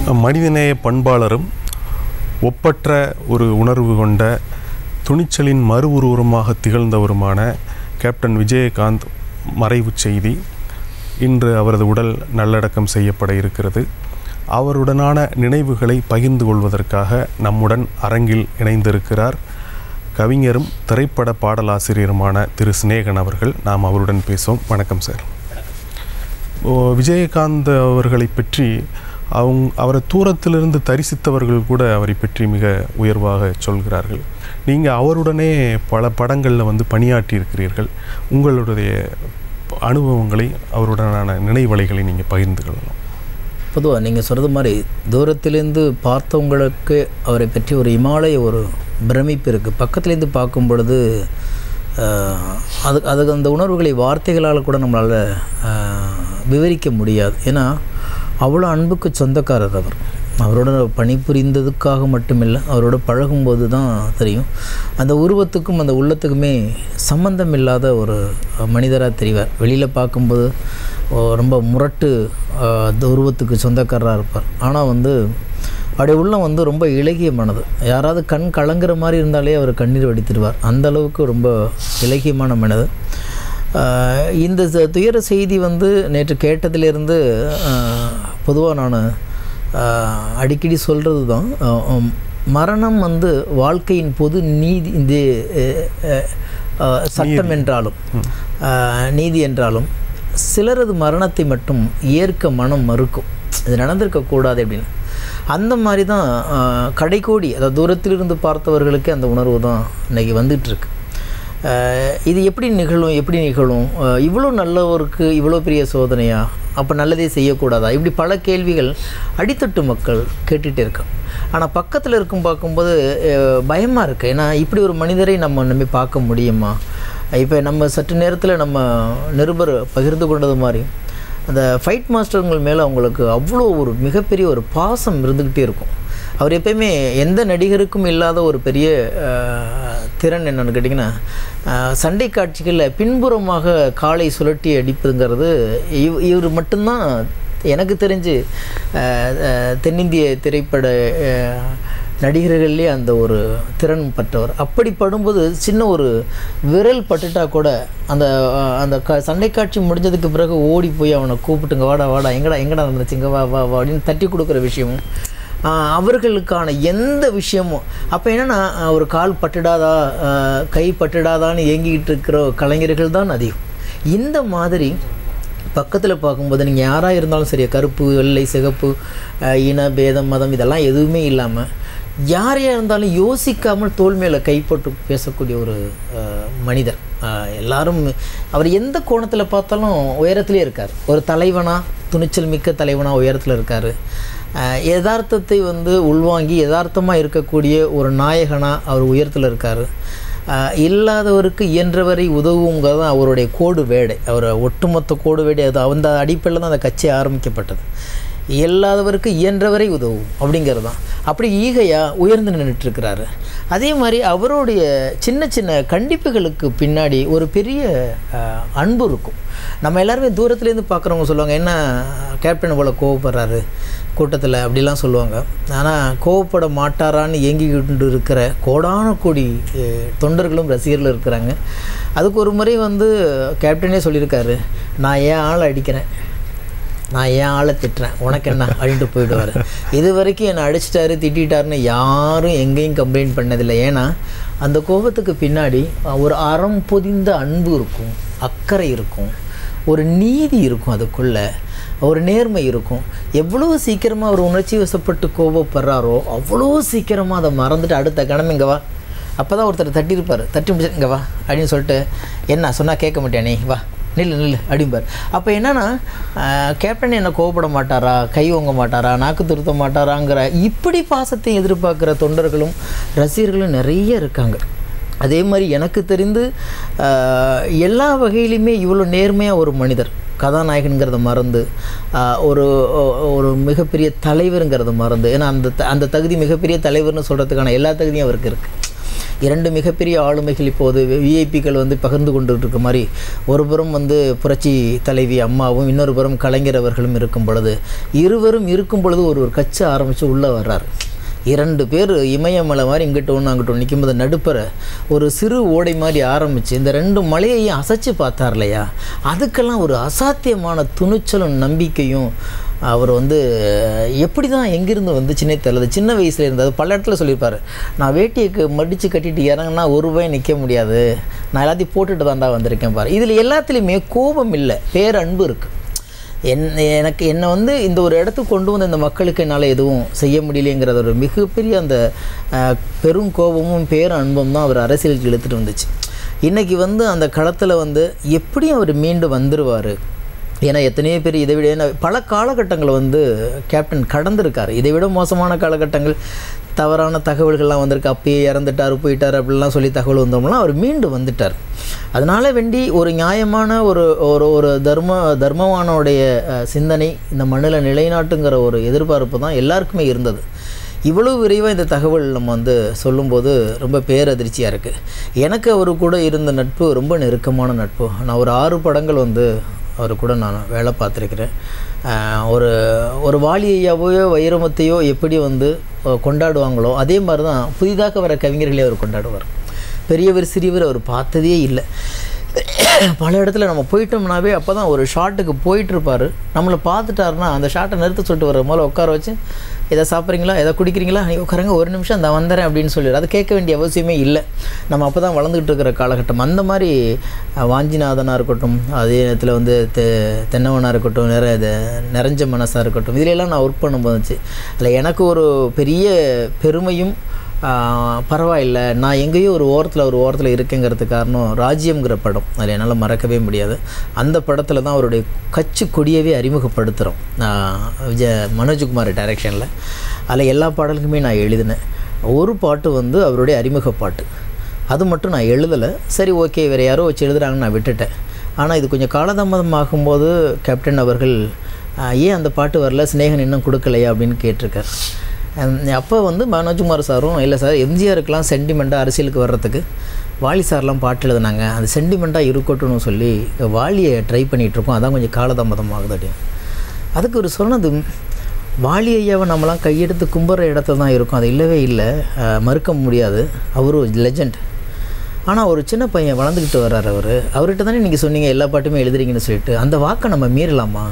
மனிதநேய பண்பாளரும் ஒப்பற்ற ஒரு உணர்வு கொண்ட துணிச்சலின் மறு உருவமாக திகழ்ந்தவருமான கேப்டன் விஜயகாந்த் மறைவு செய்தி இன்று அவரது உடல் நல்லடக்கம் செய்யப்பட இருக்கிறது அவருடனான நினைவுகளை பகிர்ந்து கொள்வதற்காக நம்முடன் அரங்கில் இணைந்திருக்கிறார் கவிஞரும் திரைப்பட பாடலாசிரியருமான திரு சிநேகன் அவர்கள் நாம் அவருடன் பேசுவோம் வணக்கம் சார் ஓ, விஜயகாந்த் அவர்களை பற்றி அவங்க அவரை தூரத்திலிருந்து தரிசித்தவர்கள் கூட அவரை பற்றி மிக உயர்வாக சொல்கிறார்கள் நீங்கள் அவருடனே பல படங்களில் வந்து பணியாற்றி இருக்கிறீர்கள் உங்களுடைய அனுபவங்களை அவருடனான நினைவலைகளை நீங்கள் பகிர்ந்து கொள்ளலாம் பொதுவாக நீங்கள் சொல்கிறது மாதிரி தூரத்திலேருந்து பார்த்தவங்களுக்கு அவரை பற்றி ஒரு இமாலய ஒரு பிரமிப்பு இருக்குது பக்கத்துலேருந்து பார்க்கும் பொழுது ஆஹ், அது அதுக்கு அந்த உணர்வுகளை வார்த்தைகளால் கூட நம்மளால் விவரிக்க முடியாது ஏன்னா அவ்வளோ அன்புக்கு சொந்தக்காரர் அவர் அவரோட பணிபுரிந்ததுக்காக மட்டுமில்லை அவரோட பழகும்போது தான் தெரியும் அந்த உருவத்துக்கும் அந்த உள்ளத்துக்குமே சம்பந்தம் இல்லாத ஒரு மனிதராக தெரிவார் வெளியில் பார்க்கும்போது ஓ, ரொம்ப முரட்டு ஆஹ், அந்த உருவத்துக்கு சொந்தக்காரராக இருப்பார் ஆனால் வந்து அவருடைய உள்ளம் வந்து ரொம்ப இலகிய மனது யாராவது கண் கலங்குற மாதிரி இருந்தாலே அவர் கண்ணீர் வடித்திடுவார் அந்த அளவுக்கு ரொம்ப இலகியமான மனது ஆஹ், இந்த ச- துயர செய்தி வந்து நேற்று கேட்டதிலிருந்து பொதுவாக நான் அடிக்கடி சொல்கிறது தான் ஆஹ், உம், மரணம் வந்து வாழ்க்கையின் பொது நீதி இந்த அஹ், அஹ், அஹ், சட்டம் என்றாலும் ஆஹ், நீதி என்றாலும் சிலரது மரணத்தை மட்டும் ஏற்க மனம் மறுக்கும் இது நடந்திருக்கக்கூடாது அப்படின்னு அந்த மாதிரி தான் ஆஹ், கடைக்கோடி அதாவது தூரத்திலிருந்து பார்த்தவர்களுக்கு அந்த உணர்வு தான் இன்றைக்கி வந்துட்டுருக்கு இது எப்படி நிகழும் எப்படி நிகழும் ஆஹ், இவ்வளோ நல்லவருக்கு இவ்வளோ பெரிய சோதனையா அப்போ நல்லதே செய்யக்கூடாதா இப்படி பல கேள்விகள் அடித்தட்டு மக்கள் கேட்டுகிட்டே இருக்காங்க ஆனால் பக்கத்தில் இருக்கும் பார்க்கும்போது பயமாக இருக்குது ஏன்னா இப்படி ஒரு மனிதரை நம்ம நம்பி பார்க்க முடியுமா இப்போ நம்ம சற்று நேரத்தில் நம்ம நிருபர் பகிர்ந்து கொண்டது மாதிரி அந்த ஃபைட் மாஸ்டருங்கள் மேலே அவங்களுக்கு அவ்வளோ ஒரு மிகப்பெரிய ஒரு பாசம் இருந்துக்கிட்டே இருக்கும் அவர் எப்பயுமே எந்த நடிகருக்கும் இல்லாத ஒரு பெரிய அஹ், திறன் என்னன்னு கேட்டிங்கன்னா அஹ், சண்டை காட்சிகளில் பின்புறமாக காலை சுழட்டி அடிப்பதுங்கிறது இவ் இவர் மட்டும்தான் எனக்கு தெரிஞ்சு அஹ், அஹ், தென்னிந்திய திரைப்பட அஹ், நடிகர்கள்லேயே அந்த ஒரு திறன் பற்றவர் அப்படி படும்போது சின்ன ஒரு விரல் பட்டுட்டா கூட அந்த அஹ், அந்த க சண்டை காட்சி முடிஞ்சதுக்கு பிறகு ஓடி போய் அவனை கூப்பிட்டுங்க வாடா வாடா எங்கடா எங்கடா நடந்துச்சுங்க வா வா வா அப்படின்னு தட்டி கொடுக்குற விஷயமும் ஆஹ், அவர்களுக்கான எந்த விஷயமும் அப்போ என்னென்னா ஒரு கால் பட்டுடாதா ஆஹ், கை பட்டுடாதான்னு ஏங்கிக்கிட்டு இருக்கிற கலைஞர்கள் தான் அதிகம் இந்த மாதிரி பக்கத்தில் பார்க்கும்போது நீங்கள் யாராக இருந்தாலும் சரி கருப்பு வெள்ளை சிகப்பு ஆஹ், இன பேதம் மதம் இதெல்லாம் எதுவுமே இல்லாமல் யாரையாக இருந்தாலும் யோசிக்காமல் தோல் மேலே கைப்பட்டு பேசக்கூடிய ஒரு ஆஹ், மனிதர் ஆஹ், எல்லாரும் அவர் எந்த கோணத்தில் பார்த்தாலும் உயரத்திலே இருக்கார் ஒரு தலைவனாக துணிச்சல் மிக்க தலைவனாக உயரத்தில் இருக்கார் யதார்த்தத்தை வந்து உள்வாங்கி யதார்த்தமாக இருக்கக்கூடிய ஒரு நாயகனாக அவர் உயரத்தில் இருக்கார் ஆஹ் இல்லாதவருக்கு இயன்றவரை உதவுங்கிறது தான் அவருடைய கோடு வேடை அவர் ஒட்டுமொத்த கோடு வேடை அது அந்த அடிப்படையில் தான் அந்த கட்சி ஆரம்பிக்கப்பட்டது இயலாதவருக்கு இயன்றவரை உதவும் அப்படிங்கிறது தான் அப்படி ஈகையாக உயர்ந்து நின்றுட்டுருக்கிறாரு அதே மாதிரி அவருடைய சின்ன சின்ன கண்டிப்புகளுக்கு பின்னாடி ஒரு பெரிய ஆஹ், அன்பு இருக்கும் நம்ம எல்லாருமே தூரத்துலேருந்து பார்க்குறவங்க சொல்லுவாங்க என்ன கேப்டன் போல் கோவப்படுறாரு கூட்டத்தில் அப்படிலாம் சொல்லுவாங்க ஆனால் கோவப்பட மாட்டாரான்னு ஏங்கிக்கிட்டு இருக்கிற கோடான கோடி அஹ், தொண்டர்களும் ரசிகர்களும் இருக்கிறாங்க அதுக்கு ஒரு முறை வந்து கேப்டனே சொல்லியிருக்காரு நான் ஏன் ஆளை அடிக்கிறேன் நான் ஏன் ஆளை திட்டுறேன் உனக்கு என்ன அப்படின்ட்டு போயிடுவார் இது வரைக்கும் என்னை அடிச்சிட்டாரு திட்டாருன்னு யாரும் எங்கேயும் கம்ப்ளைண்ட் பண்ணதில்லை ஏன்னா அந்த கோபத்துக்கு பின்னாடி ஒரு அறம் பொதிந்த அன்பு இருக்கும் அக்கறை இருக்கும் ஒரு நீதி இருக்கும் அதுக்குள்ளே ஒரு நேர்மை இருக்கும் எவ்வளோ சீக்கிரமாக அவர் உணர்ச்சி வசப்பட்டு கோபப்படுறாரோ அவ்வளோ சீக்கிரமாக அதை மறந்துட்டு அடுத்த கணம் இங்கே வா அப்போ தான் ஒருத்தர் தட்டியிருப்பார் தட்டி முடிச்சு இங்கே வா அப்படின்னு சொல்லிட்டு என்ன சொன்னால் கேட்க மாட்டியா நீ வா நில்லு நில்லு அப்படிம்பார் அப்போ என்னன்னா ஆஹ், கேப்டன் என்ன கோவப்பட மாட்டாரா கை ஓங்க மாட்டாரா நாக்கு திருத்த மாட்டாராங்கிற இப்படி பாசத்தை எதிர்பார்க்குற தொண்டர்களும் ரசிகர்களும் நிறைய இருக்காங்க அதே மாதிரி எனக்கு தெரிந்து ஆஹ், எல்லா வகையிலுமே இவ்வளோ நேர்மையாக ஒரு மனிதர் கதாநாயகனுங்கிறத மறந்து ஆஹ், ஒரு ஒ- ஒரு மிகப்பெரிய தலைவருங்கிறத மறந்து ஏன்னா அந்த த- அந்த தகுதி மிகப்பெரிய தலைவர்னு சொல்கிறதுக்கான எல்லா தகுதியும் அவருக்கு இருக்குது இரண்டு மிகப்பெரிய ஆளுமைகள் இப்போது விஐபிக்கள் வந்து பகிர்ந்து கொண்டு இருக்க மாதிரி ஒரு புறம் வந்து புரட்சி தலைவி அம்மாவும் இன்னொரு புறம் கலைஞர் அவர்களும் இருக்கும் பொழுது இருவரும் இருக்கும் பொழுது ஒரு ஒரு கட்சி ஆரம்பித்து உள்ளே வர்றாரு இரண்டு பேர் இமயமலை மாதிரி இங்கிட்ட ஒன்று அங்கிட்ட ஒன்று நிற்கும்போது நடுப்பற ஒரு சிறு ஓடை மாதிரி ஆரம்பித்து இந்த ரெண்டு மலையையும் அசைச்சு பார்த்தார் இல்லையா அதுக்கெல்லாம் ஒரு அசாத்தியமான துணிச்சலும் நம்பிக்கையும் அவர் வந்து எப்படி தான் எங்கிருந்து வந்துச்சுன்னே தெரியல சின்ன வயசுல இருந்தது பல இடத்துல சொல்லியிருப்பார் நான் வேட்டியை மடித்து கட்டிட்டு இறங்கினா ஒரு ரூபாய் நிற்க முடியாது நான் எல்லாத்தையும் போட்டுட்டு தான்டா வந்திருக்கேன் பாரு இதில் எல்லாத்துலேயுமே கோபம் இல்லை பேரன்பு இருக்குது என் எனக்கு என்னை வந்து இந்த ஒரு இடத்துக்கு கொண்டு வந்து இந்த மக்களுக்கு என்னால் எதுவும் செய்ய முடியலைங்கிறத ஒரு மிகப்பெரிய அந்த அஹ், பெரும் கோபமும் பேரன்பும் தான் அவர் அரசியலுக்கு இழுத்துட்டு வந்துச்சு இன்றைக்கி வந்து அந்த களத்தில் வந்து எப்படியும் அவர் மீண்டு வந்துடுவார் ஏன்னா எத்தனையோ பேர் இதை விட ஏன்னா பல காலகட்டங்களை வந்து கேப்டன் கடந்திருக்காரு இதை விட மோசமான காலகட்டங்கள் தவறான தகவல்கள்லாம் வந்திருக்கு அப்பயே இறந்துட்டார் போயிட்டார் அப்படிலாம் சொல்லி தகவல் வந்தோம்லாம் அவர் மீண்டு வந்துட்டார் அதனால் வேண்டி ஒரு நியாயமான ஒரு ஒரு ஒரு தர்ம தர்மவானோடைய அஹ், சிந்தனை இந்த மண்ணில் நிலைநாட்டுங்கிற ஒரு எதிர்பார்ப்பு தான் எல்லாருக்குமே இருந்தது இவ்வளவு விரைவாக இந்த தகவல் நம்ம வந்து சொல்லும்போது ரொம்ப பேரதிர்ச்சியாக இருக்குது எனக்கு அவர் கூட இருந்த நட்பு ரொம்ப நெருக்கமான நட்பு நான் ஒரு ஆறு படங்கள் வந்து அவர் கூட நான் வேலை பார்த்துருக்கிறேன் ஆஹ் ஒரு ஒரு வாலியையாவையோ வைரமத்தையோ எப்படி வந்து அஹ், கொண்டாடுவாங்களோ அதே மாதிரி தான் புதிதாக வர கவிஞர்களே அவர் கொண்டாடுவார் பெரியவர் சிறியவர் அவர் பார்த்ததே இல்லை பல இடத்துல நம்ம போயிட்டோம்னாவே அப்போ தான் ஒரு ஷாட்டுக்கு போயிட்டுருப்பார் நம்மளை பார்த்துட்டாருன்னா அந்த ஷாட்டை நிறுத்த சொல்லிட்டு வர முதல்ல உட்கார வச்சு எதை சாப்பிட்றீங்களா எதை குடிக்கிறீங்களா நீங்கள் உட்காருங்க ஒரு நிமிஷம் அந்த வந்துடுறேன் அப்படின்னு சொல்லிடு அது கேட்க வேண்டிய அவசியமே இல்லை நம்ம அப்போ தான் வளர்ந்துக்கிட்டு இருக்கிற காலகட்டம் அந்த மாதிரி அஹ், வாஞ்சிநாதனாக இருக்கட்டும் அதே நேரத்தில் வந்து தெ தென்னவனாக இருக்கட்டும் நிற இது நிறைஞ்ச மனசாக இருக்கட்டும் இதிலெல்லாம் நான் ஒர்க் பண்ணும்போது இருந்துச்சு அதில் எனக்கு ஒரு பெரிய பெருமையும் ஆஹ் பரவாயில்ல நான் எங்கேயோ ஒரு ஓரத்தில் ஒரு ஓரத்தில் இருக்கேங்கிறது காரணம் ராஜ்யம்ங்கிற படம் அதில் என்னால் மறக்கவே முடியாது அந்த படத்தில் தான் அவருடைய கட்சி கொடியவே அறிமுகப்படுத்துகிறோம் விஜய மனோஜ்குமார் டைரக்ஷனில் அதில் எல்லா பாடலுக்குமே நான் எழுதினேன் ஒரு பாட்டு வந்து அவருடைய அறிமுக பாட்டு அது மட்டும் நான் எழுதலை சரி ஓகே வேறு யாரோ வச்சு எழுதுறாங்கன்னு நான் விட்டுட்டேன் ஆனால் இது கொஞ்சம் காலதாமதம் ஆகும்போது கேப்டன் அவர்கள் ஆஹ், ஏன் அந்த பாட்டு வரல சிநேகன் இன்னும் கொடுக்கலையா அப்படின்னு கேட்டிருக்கார் அப்போ வந்து மனோஜ்குமார் சாரும் இல்லை சார் எம்ஜிஆருக்கெலாம் சென்டிமெண்ட்டாக அரசியலுக்கு வர்றதுக்கு வாலி சார்லாம் பாட்டு எழுதுனாங்க அது சென்டிமெண்ட்டாக இருக்கட்டும்னு சொல்லி வாலியை ட்ரை பண்ணிகிட்ருக்கோம் அதான் கொஞ்சம் காலதாமதம் ஆகுது அப்படின்னு அதுக்கு ஒரு சொன்னது வாலி ஐயாவை நம்மலாம் கையெடுத்து கும்புற இடத்துல தான் இருக்கும் அது இல்லவே இல்லை அஹ், மறுக்க முடியாது அவரும் லெஜண்ட் ஆனால் ஒரு சின்ன பையன் வளர்ந்துக்கிட்டு வர்றார் அவர் அவர்கிட்ட தானே நீங்கள் சொன்னீங்க எல்லா பாட்டுமே எழுதுறீங்கன்னு சொல்லிட்டு அந்த வாக்கை நம்ம மீறலாமா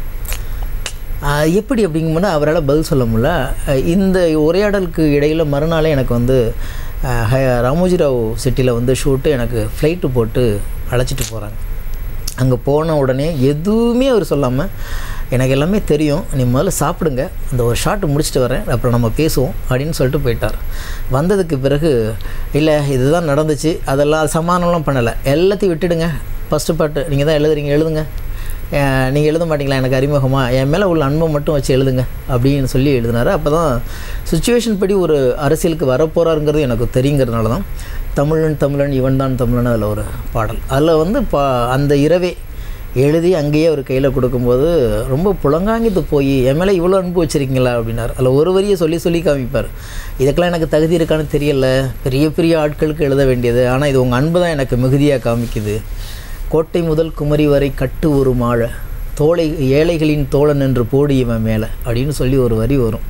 ஆஹ் எப்படி அப்படிங்கும்போது அவரால் பதில் சொல்ல முடியல ஆஹ் இந்த உரையாடலுக்கு இடையில் மறுநாளே எனக்கு வந்து ஆஹ் ஹ- ராமோஜிராவ் சிட்டியில் வந்து ஷூட்டு எனக்கு ஃப்ளைட்டு போட்டு அழைச்சிட்டு போகிறாங்க அங்கே போன உடனே எதுவுமே அவர் சொல்லாமல் எனக்கு எல்லாமே தெரியும் நீ முதல்ல சாப்பிடுங்க அந்த ஒரு ஷாட் முடிச்சுட்டு வரேன் அப்புறம் நம்ம பேசுவோம் அப்படின்னு சொல்லிட்டு போயிட்டார் வந்ததுக்கு பிறகு இல்லை இதுதான் நடந்துச்சு அதெல்லாம் சமாதானம்லாம் பண்ணலை எல்லாத்தையும் விட்டுடுங்க ஃபஸ்ட்டு பாட்டு நீங்கள் தான் எழுதுறீங்க எழுதுங்க நீங்கள் எழுத மாட்டீங்களா எனக்கு அறிமுகமா என் மேலே உள்ள அன்பை மட்டும் வச்சு எழுதுங்க அப்படின்னு சொல்லி எழுதினாரு அப்போ தான் சுச்சுவேஷன் படி ஒரு அரசியலுக்கு வரப்போகிறாருங்கிறது எனக்கு தெரியுங்கிறதுனால தான் தமிழன் தமிழன் இவன் தான் தமிழன் அதில் ஒரு பாடல் அதில் வந்து பா அந்த இரவே எழுதி அங்கேயே அவர் கையில் கொடுக்கும்போது ரொம்ப புலங்காங்கிட்டு போய் என் மேலே இவ்வளோ அன்பு வச்சுருக்கீங்களா அப்படின்னார் அதில் ஒரு வரியை சொல்லி சொல்லி காமிப்பார் இதுக்கெல்லாம் எனக்கு தகுதி இருக்கான்னு தெரியல பெரிய பெரிய ஆட்களுக்கு எழுத வேண்டியது ஆனால் இது உங்கள் அன்பு தான் எனக்கு மிகுதியாக காமிக்குது கோட்டை முதல் குமரி வரை கட்டு ஒரு மாழ தோளை ஏழைகளின் தோழன் என்று போடு இவன் மேலே அப்படின்னு சொல்லி ஒரு வரி வரும்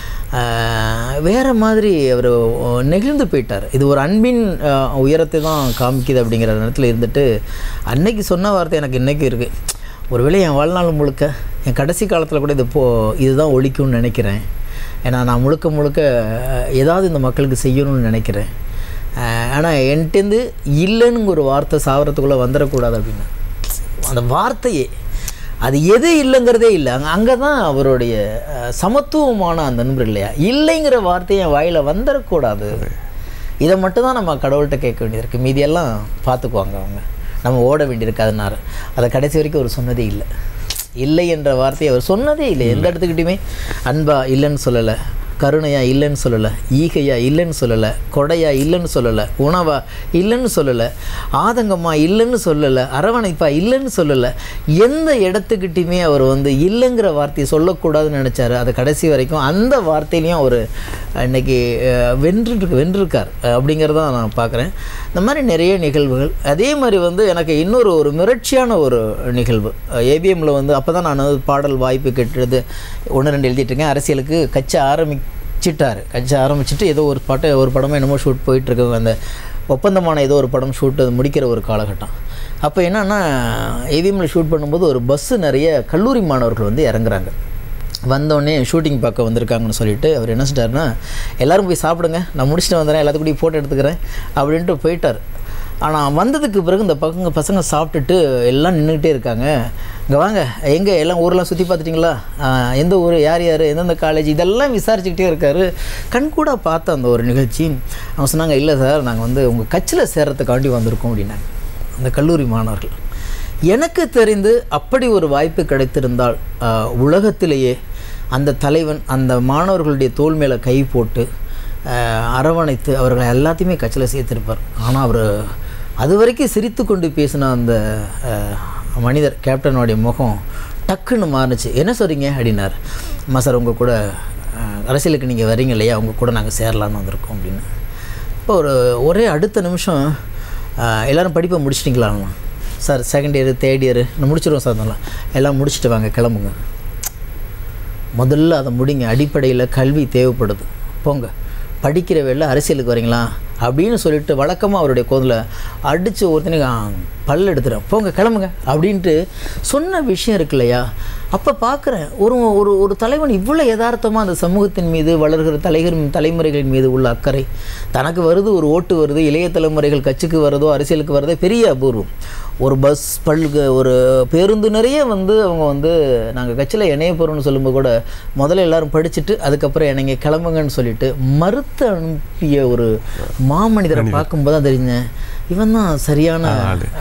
ஆஹ் வேற மாதிரி அவர் நெகிழ்ந்து போயிட்டார் இது ஒரு அன்பின் ஆஹ், உயரத்தை தான் காமிக்குது அப்படிங்கிற நேரத்தில் இருந்துட்டு அன்னைக்கு சொன்ன வார்த்தை எனக்கு இன்றைக்கும் இருக்குது ஒருவேளை என் வாழ்நாள் முழுக்க என் கடைசி காலத்தில் கூட இது போ இதுதான் ஒழிக்கும்னு நினைக்கிறேன் ஏன்னா நான் முழுக்க முழுக்க ஆஹ், ஏதாவது இந்த மக்களுக்கு செய்யணும்னு நினைக்கிறேன் ஆனால் என்கிட்டேருந்து இல்லைன்னு ஒரு வார்த்தை சாவறதுக்குள்ளே வந்துடக்கூடாது அப்படின்னு அந்த வார்த்தையே அது எது இல்லைங்கிறதே இல்லை அங்கே அங்கே தான் அவருடைய அஹ், சமத்துவமான அந்த அன்பு இல்லையா இல்லைங்கிற வார்த்தை என் வாயில் வந்துடக்கூடாது இதை மட்டும் தான் நம்ம கடவுள்கிட்ட கேட்க வேண்டியிருக்கு மீதியெல்லாம் பார்த்துக்குவாங்க அவங்க நம்ம ஓட வேண்டியிருக்கு அதனால அதை கடைசி வரைக்கும் அவர் சொன்னதே இல்லை இல்லை என்ற வார்த்தையை அவர் சொன்னதே இல்லை எந்த இடத்துக்கிட்டையுமே அன்பா இல்லைன்னு சொல்லலை கருணையா இல்லைன்னு சொல்லலை ஈகையா இல்லைன்னு சொல்லலை கொடையா இல்லைன்னு சொல்லலை உணவா இல்லைன்னு சொல்லலை ஆதங்கமா இல்லைன்னு சொல்லலை அரவணைப்பா இல்லைன்னு சொல்லலை எந்த இடத்துக்கிட்டையுமே அவர் வந்து இல்லைங்கிற வார்த்தையை சொல்லக்கூடாதுன்னு நினச்சாரு அது கடைசி வரைக்கும் அந்த வார்த்தையிலையும் அவர் இன்னைக்கு அஹ், வென்று வென்றிருக்கார் அஹ், அப்படிங்கிறத நான் பார்க்குறேன் இந்த மாதிரி நிறைய நிகழ்வுகள் அதே மாதிரி வந்து எனக்கு இன்னொரு ஒரு மிரட்சியான ஒரு நிகழ்வு ஏபிஎம்மில் வந்து அப்போ தான் நான் வந்து பாடல் வாய்ப்பு கேட்டது ஒன்று ரெண்டு எழுதிட்டு இருக்கேன் அரசியலுக்கு கட்ச ஆரம்பிச்சிட்டார் கட்ச ஆரம்பிச்சிட்டு ஏதோ ஒரு பாட்டு ஒரு படமோ என்னமோ ஷூட் போயிட்டுருக்கு அந்த ஒப்பந்தமான ஏதோ ஒரு படம் ஷூட் முடிக்கிற ஒரு காலகட்டம் அப்போ என்னன்னா ஏவிஎம்மில் ஷூட் பண்ணும்போது ஒரு பஸ்ஸு நிறைய கல்லூரி மாணவர்கள் வந்து இறங்குறாங்க வந்தோடனே ஷூட்டிங் பார்க்க வந்திருக்காங்கன்னு சொல்லிட்டு அவர் என்ன செஞ்சாருன்னா எல்லாரும் போய் சாப்பிடுங்க நான் முடிச்சுட்டு வந்துடுறேன் எல்லாத்துக்கூடயும் ஃபோட்டோ எடுத்துக்கிறேன் அப்படின்ட்டு போயிட்டார் ஆனால் வந்ததுக்கு பிறகு இந்த பசங்க பசங்க சாப்பிட்டுட்டு எல்லாம் நின்றுக்கிட்டே இருக்காங்க இங்கே வாங்க எங்கே எல்லாம் ஊரெல்லாம் சுற்றி பார்த்துட்டிங்களா ஆ, எந்த ஊர் யார் யார் எந்தெந்த காலேஜ் இதெல்லாம் விசாரிச்சுக்கிட்டே இருக்காரு கண்கூட பார்த்த அந்த ஒரு நிகழ்ச்சி அவங்க சொன்னாங்க இல்லை சார் நாங்கள் வந்து உங்கள் கட்சியில் சேர்றதுக்காண்டி வந்திருக்கோம் அப்படின்னாங்க அந்த கல்லூரி மாணவர்கள் எனக்கு தெரிந்து அப்படி ஒரு வாய்ப்பு கிடைத்திருந்தால் ஆ, உலகத்திலேயே அந்த தலைவன் அந்த மாணவர்களுடைய தோள் மேலே கை போட்டு ஆ, அரவணைத்து அவர்களை எல்லாத்தையுமே கட்சியில் சேர்த்திருப்பார் ஆனால் அவர் அது வரைக்கும் சிரித்து கொண்டு பேசின அந்த ஆ, மனிதர் கேப்டனுடைய முகம் டக்குன்னு மாறுச்சு என்ன சொல்கிறீங்க அப்படின்னார் அம்மா சார் உங்கள் கூட ஆ, அரசியலுக்கு நீங்கள் வரீங்க இல்லையா உங்கள் கூட நாங்கள் சேரலான்னு வந்திருக்கோம் அப்படின்னு இப்போ ஒரு ஒரே அடுத்த நிமிஷம் ஆஹ், எல்லாரும் படிப்பை முடிச்சிட்டிங்களாம்மா sir second year third year நான் முடிச்சிடுவோம் சார் நல்லா எல்லாம் முடிச்சுட்டு வாங்க கிளம்புங்க முதல்ல அதை முடிங்க அடிப்படையில் கல்வி தேவைப்படுது போங்க படிக்கிற வேலை அரசியலுக்கு வரீங்களா அப்படின்னு சொல்லிட்டு வழக்கமாக அவருடைய கோதில் அடித்து ஒருத்தனுக்கு "ஆ, பல் எடுத்துறேன் போங்க கிளம்புங்க அப்படின்ட்டு சொன்ன விஷயம் இருக்கு இல்லையா அப்போ பார்க்குறேன் ஒரு ஒரு ஒரு தலைவன் இவ்வளோ யதார்த்தமாக அந்த சமூகத்தின் மீது வளர்கிற தலைவர் தலைமுறைகளின் மீது உள்ள அக்கறை தனக்கு வருது ஒரு ஓட்டு வருது இளைய தலைமுறைகள் கட்சிக்கு வருதோ அரசியலுக்கு வரதோ பெரிய அபூர்வம் ஒரு பஸ் பல்கு ஒரு பேருந்து நிறைய வந்து அவங்க வந்து நாங்கள் கட்சியில் இணைய போகிறோம்னு சொல்லும்போது கூட முதல்ல எல்லாரும் படிச்சுட்டு அதுக்கப்புறம் இணைங்க கிளம்புங்கன்னு சொல்லிட்டு மறுத்து அனுப்பிய ஒரு மாமனிதரை பார்க்கும்போது தான் தெரிஞ்சேன் இவன் தான் சரியான